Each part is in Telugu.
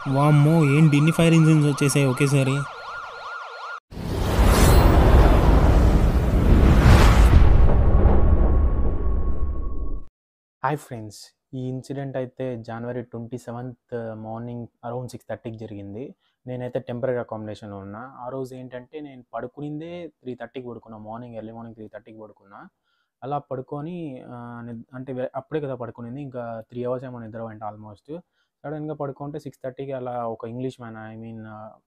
వామ్మో ఏంటి ఇన్ని ఫైర్ ఇంజిన్స్ వచ్చేసాయి ఒకేసారి హాయ్ ఫ్రెండ్స్ ఈ ఇన్సిడెంట్ అయితే జనవరి twenty seventh morning around six థర్టీకి జరిగింది నేనైతే టెంపరీ అకామిడేషన్లో ఉన్నా ఆ రోజు ఏంటంటే నేను పడుకునిందే త్రీ థర్టీకి పడుకున్నా మార్నింగ్ ఎర్లీ మార్నింగ్ త్రీ థర్టీకి పడుకున్నా అలా పడుకొని ఆ, నిద్- అంటే వే- అప్పుడే కదా పడుకునింది ఇంకా త్రీ అవర్స్ ఏమో నిద్ర పోయింది ఆల్మోస్ట్ సడన్గా పడుకుంటే సిక్స్ థర్టీకి అలా ఒక ఇంగ్లీష్ మ్యాన్ ఐ మీన్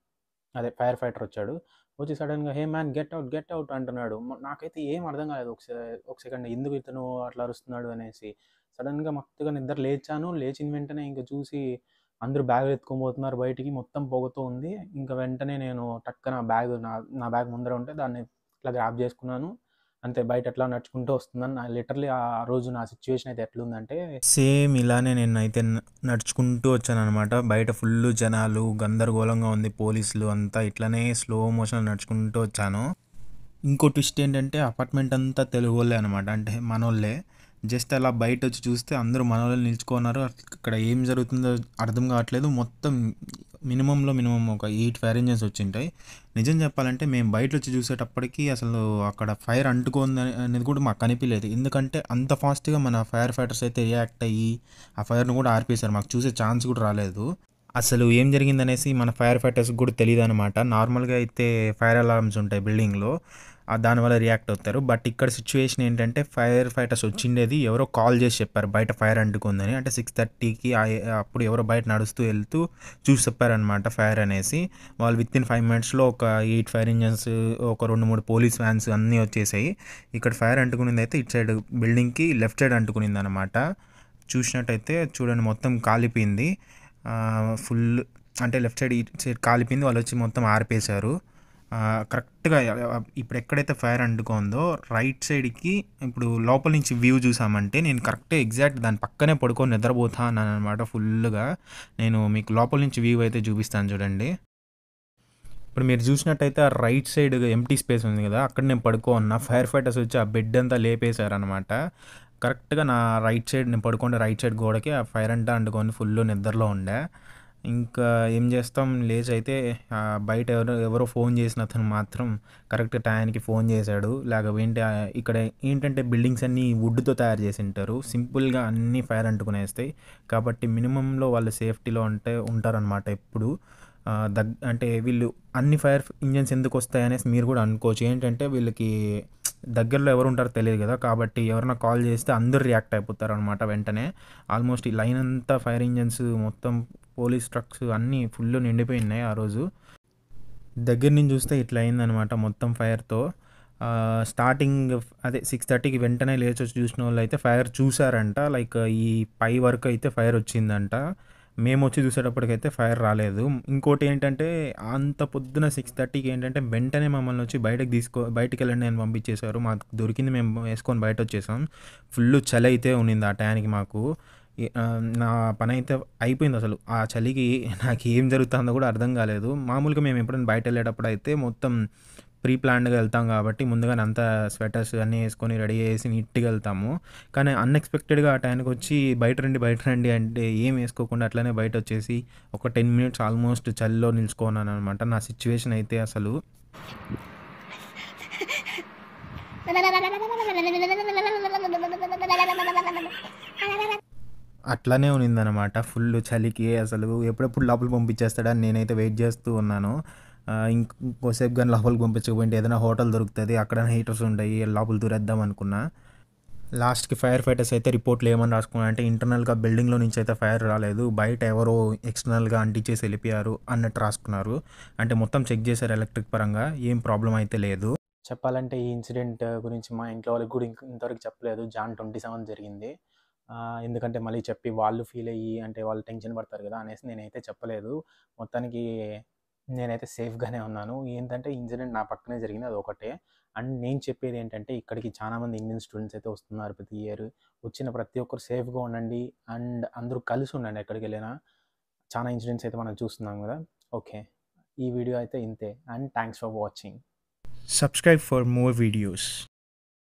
అదే ఫైర్ ఫైటర్ వచ్చాడు వచ్చి సడన్గా hey man get out get out అంటున్నాడు మ- నాకైతే ఏం అర్థం కాలేదు ఒక సె- ఒక సెకండ్ ఎందుకు ఇతను అట్లా అరుస్తున్నాడు అనేసి సడన్గా మత్తుగా నిద్ర లేచాను లేచిన వెంటనే ఇంకా చూసి అందరూ బ్యాగ్ ఎత్తుకొని పోతున్నారు బయటికి మొత్తం పొగతో ఉంది ఇంకా వెంటనే నేను టక్కన బ్యాగ్ నా నా బ్యాగ్ ముందర ఉంటే దాన్ని ఇట్లా గ్రాప్ చేసుకున్నాను అంతే బయట ఎట్లా నడుచుకుంటూ వస్తుందని నా లిటరలీ ఆ రోజు నా సిచ్యువేషన్ అయితే ఎట్లుందంటే సేమ్ ఇలానే నేను అయితే న- నడుచుకుంటూ వచ్చాను అనమాట బయట ఫుల్ జనాలు గందరగోళంగా ఉంది పోలీసులు అంతా ఇట్లానే స్లో మోషన్ నడుచుకుంటూ వచ్చాను ఇంకో ట్విస్ట్ ఏంటంటే అపార్ట్మెంట్ అంతా తెలుగు వాళ్ళే అనమాట అంటే మనోళ్ళే జస్ట్ అలా బయట వచ్చి చూస్తే అందరూ మనోళ్ళు నిల్చుకున్నారు అక్కడ ఏం జరుగుతుందో అర్థం కావట్లేదు మొత్తం మినిమంలో మినిమం ఒక ఎయిట్ ఫైర్ ఇంజన్స్ వచ్చింటాయి నిజం చెప్పాలంటే మేము బయట వచ్చి చూసేటప్పటికి అసలు అక్కడ ఫైర్ అంటుకుంది అనేది కూడా మాకు కనిపించలేదు ఎందుకంటే అంత ఫాస్ట్గా మన ఫైర్ ఫైటర్స్ అయితే రియాక్ట్ అయ్యి ఆ ఫైర్ను కూడా ఆర్పేశారు మాకు చూసే ఛాన్స్ కూడా రాలేదు అసలు ఏం జరిగిందనేసి మన ఫైర్ ఫైటర్స్ కూడా తెలియదు అనమాట నార్మల్గా అయితే ఫైర్ అలార్మ్స్ ఉంటాయి బిల్డింగ్లో ఆ దానివల్ల రియాక్ట్ అవుతారు బట్ ఇక్కడ సిచ్యువేషన్ ఏంటంటే ఫైర్ ఫైటర్స్ వచ్చిండేది ఎవరో కాల్ చేసి చెప్పారు బయట ఫైర్ అంటుకుందని అంటే సిక్స్ థర్టీకి అప్పుడు ఎవరో బయట నడుస్తూ వెళ్తూ చూసి చెప్పారనమాట ఫైర్ అనేసి వాళ్ళు విత్ ఇన్ ఫైవ్ మినిట్స్లో ఒక ఎయిట్ ఫైర్ ఇంజన్స్ ఒక రెండు మూడు పోలీస్ వ్యాన్స్ అన్నీ వచ్చేసాయి ఇక్కడ ఫైర్ అంటుకునింది అయితే ఇటు సైడ్ బిల్డింగ్కి లెఫ్ట్ సైడ్ అంటుకునింది అనమాట చూసినట్టయితే చూడండి మొత్తం కాలిపోయింది ఫుల్ అంటే లెఫ్ట్ సైడ్ ఇటు సైడ్ కాలిపోయింది వాళ్ళు వచ్చి మొత్తం ఆర్పేశారు ఆ, కరెక్ట్గా ఇప్పుడు ఎక్కడైతే ఫైర్ అంటుకుందో రైట్ సైడ్కి ఇప్పుడు లోపల నుంచి వ్యూ చూసామంటే నేను కరెక్ట్ ఎగ్జాక్ట్ దాని పక్కనే పడుకొని నిద్రపోతాను అనమాట ఫుల్గా నేను మీకు లోపల నుంచి వ్యూ అయితే చూపిస్తాను చూడండి ఇప్పుడు మీరు చూసినట్టయితే ఆ రైట్ సైడ్ ఎంటీ స్పేస్ ఉంది కదా అక్కడ నేను పడుకో ఉన్నా ఫైర్ ఫైటర్స్ వచ్చి ఆ బెడ్ అంతా లేపేశారనమాట కరెక్ట్గా నా రైట్ సైడ్ నేను పడుకుంటే రైట్ సైడ్ గోడకి ఆ ఫైర్ అంతా అంటుకొని ఫుల్ నిద్రలో ఉండే ఇంకా ఏం చేస్తాం లేచి అయితే ఆ, బయట ఎవరో ఎవరో ఫోన్ చేసిన అతను మాత్రం కరెక్ట్ టయానికి ఫోన్ చేశాడు లేకపోతే ఆ, ఇక్కడ ఏంటంటే బిల్డింగ్స్ అన్నీ వుడ్తో తయారు చేసి ఉంటారు సింపుల్గా అన్నీ ఫైర్ అంటుకునేస్తాయి కాబట్టి మినిమంలో వాళ్ళు సేఫ్టీలో ఉంటే ఉంటారనమాట ఎప్పుడు ఆ, దగ్ అంటే వీళ్ళు అన్ని ఫైర్ ఇంజన్స్ ఎందుకు వస్తాయి అనేసి మీరు కూడా అనుకోవచ్చు ఏంటంటే వీళ్ళకి దగ్గరలో ఎవరు ఉంటారో తెలియదు కదా కాబట్టి ఎవరైనా కాల్ చేస్తే అందరూ రియాక్ట్ అయిపోతారు అనమాట వెంటనే ఆల్మోస్ట్ ఈ లైన్ అంతా ఫైర్ ఇంజన్స్ మొత్తం పోలీస్ ట్రక్స్ అన్నీ ఫుల్ నిండిపోయినాయి ఆ రోజు దగ్గర నుంచి చూస్తే ఇట్లా అయిందనమాట మొత్తం ఫైర్తో స్టార్టింగ్ అదే సిక్స్ థర్టీకి వెంటనే లేచి వచ్చి చూసిన వాళ్ళు అయితే ఫైర్ చూసారంట లైక్ ఈ పై వరకు అయితే ఫైర్ వచ్చిందంట మేము వచ్చి చూసేటప్పటికైతే ఫైర్ రాలేదు ఇంకోటి ఏంటంటే అంత పొద్దున సిక్స్ థర్టీకి ఏంటంటే వెంటనే మమ్మల్ని వచ్చి బయటకు తీసుకో బయటికి వెళ్ళండి అని పంపించేశారు మాకు దొరికింది మేము వేసుకొని బయట వచ్చేసాం ఫుల్ చలి అయితే ఉన్నింది ఆ టయానికి మాకు ఈ- ఆ, నా పని అయితే అయిపోయింది అసలు ఆ చలికి నాకు ఏం జరుగుతుందో కూడా అర్థం కాలేదు మామూలుగా మేము ఎప్పుడైనా బయట వెళ్ళేటప్పుడు అయితే మొత్తం ప్రీ ప్లాన్డ్గా వెళ్తాం కాబట్టి ముందుగానే అంతా స్వెటర్స్ అన్నీ వేసుకొని రెడీ చేసి నీట్గా వెళ్తాము కానీ అన్ఎక్స్పెక్టెడ్గా ఆ టైంకి వచ్చి బయట రండి బయట రండి అంటే ఏం వేసుకోకుండా అట్లనే బయట వచ్చేసి ఒక టెన్ మినిట్స్ ఆల్మోస్ట్ చలిలో నిల్చుకున్నాను అనమాట నా సిచ్యువేషన్ అయితే అసలు అట్లానే ఉన్నిందనమాట ఫుల్ చలికి అసలు ఎప్పుడెప్పుడు లోపలికి పంపించేస్తాడని నేనైతే వెయిట్ చేస్తూ ఉన్నాను ఆ, ఇంక- ఇంకోసేపు కానీ లోపలికి పంపించకపోయింటే ఏదైనా హోటల్ దొరుకుతుంది అక్కడ హీటర్స్ ఉంటాయి లోపల దూరేద్దాం అనుకున్నా లాస్ట్కి ఫైర్ ఫైటర్స్ అయితే రిపోర్ట్లు ఏమని రాసుకున్నా అంటే ఇంటర్నల్గా బిల్డింగ్లో నుంచి అయితే ఫైర్ రాలేదు బయట ఎవరో ఎక్స్టర్నల్గా అంటించేసి వెళ్ళిపోయారు అన్నట్టు రాసుకున్నారు అంటే మొత్తం చెక్ చేశారు ఎలక్ట్రిక్ పరంగా ఏం ప్రాబ్లం అయితే లేదు చెప్పాలంటే ఈ ఇన్సిడెంట్ గురించి మా ఇంట్లో వాళ్ళకి కూడా ఇంక- ఇంతవరకు చెప్పలేదు జాన్ ట్వంటీ సెవెన్ జరిగింది ఆ, ఎందుకంటే మళ్ళీ చెప్పి వాళ్ళు ఫీల్ అయ్యి అంటే వాళ్ళు టెన్షన్ పడతారు కదా అనేసి నేనైతే చెప్పలేదు మొత్తానికి నేనైతే సేఫ్గానే ఉన్నాను ఏంటంటే ఇన్సిడెంట్ నా పక్కనే జరిగింది అది ఒకటే అండ్ నేను చెప్పేది ఏంటంటే ఇక్కడికి చాలా మంది ఇండియన్ స్టూడెంట్స్ అయితే వస్తున్నారు ప్రతి ఇయర్ వచ్చిన ప్రతి ఒక్కరు సేఫ్గా ఉండండి అండ్ అందరూ కలిసి ఉండండి ఎక్కడికి వెళ్ళినా చాలా ఇన్సిడెంట్స్ అయితే మనం చూస్తున్నాం కదా ఓకే ఈ వీడియో అయితే ఇంతే and thanks for watching subscribe for more videos